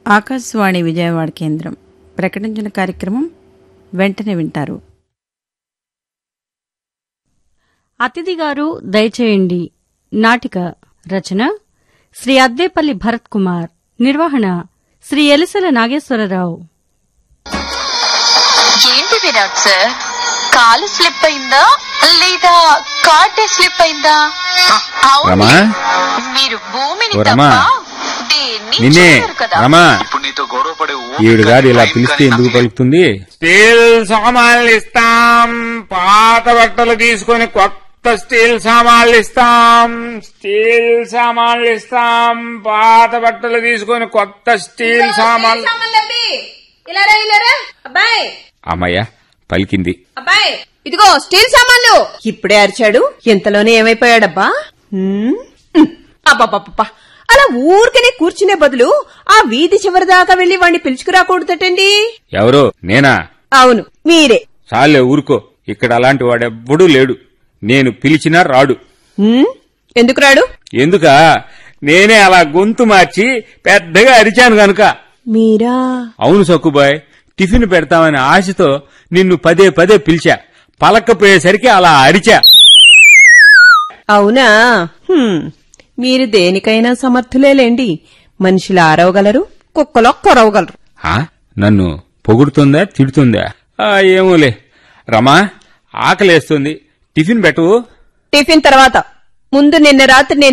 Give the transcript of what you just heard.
ఆకాశవాణి విజయవాడ కేంద్రం ప్రకటించిన కార్యక్రమం వెంటనే వింటారు అతిథి గారు దయచేయండి నాటిక రచన శ్రీ అద్దేపల్లి భరత్ కుమార్ నిర్వహణ శ్రీ ఎలిసల నాగేశ్వరరావు ఏంటి విరాట్ సార్ కాలు స్లిప్ అయిందా లేదా కార్టే స్లిప్ అయిందా అవును రమా మీరు భూమిని ఓ రమా. తప్ప దేన్ని నిన్నే చూడరు కదా రమా ఇప్పుడు నీతో గొడవ పడే ఈవిడ గారు ఇలా పిలిస్తే ఎందుకు పలుకుతుంది స్టీల్ సామాన్లు ఇస్తాం పాత బట్టలు తీసుకొని కొత్త స్టీల్ సామాన్లు ఇస్తాం స్టీల్ సామాన్లు ఇస్తాం పాత బట్టలు తీసుకొని కొత్త స్టీల్ సామాన్లు ఇలారా ఇలారా అబ్బాయి అమ్మయ్య పలికింది అబ్బాయి ఇదిగో స్టీల్ సామాన్లు ఇప్పుడే అరిచాడు ఎంతలోనే ఏమైపోయాడబ్బా హ్మ్? హ్మ్. అబ్బబ్బబ్బబ్బా అలా ఊరికనే కూర్చునే బదులు ఆ వీధి చివరి దాకా వెళ్లి వాణ్ణి పిలుచుకురాకూడదటండి ఎవరో నేనా అవును మీరే చాలే ఊరుకో ఇక్కడ అలాంటి వాడెవ్వడూ లేడు నేను పిలిచినా రాడు హ్మ్? ఎందుకు రాడు ఎందుకా నేనే అలా గొంతు మార్చి పెద్దగా అరిచాను గనుక మీరా అవును సక్కుబాయ్ టిఫిన్ పెడతామని ఆశతో నిన్ను పదే పదే పిలిచా పలక్కపోయేసరికి అలా అరిచా అవునా హ్మ్. మీరు దేనికైనా సమర్థులేలేండి మనుషులు ఆరవగలరు కుక్కలో కొరవగలరు ఆ? నన్ను పొగుడుతుందా తిడుతుందా ఆ, ఏమోలే రమా ఆకలేస్తుంది టిఫిన్ పెట్టవు టిఫిన్ తర్వాత ముందు నిన్న రాత్రి నేను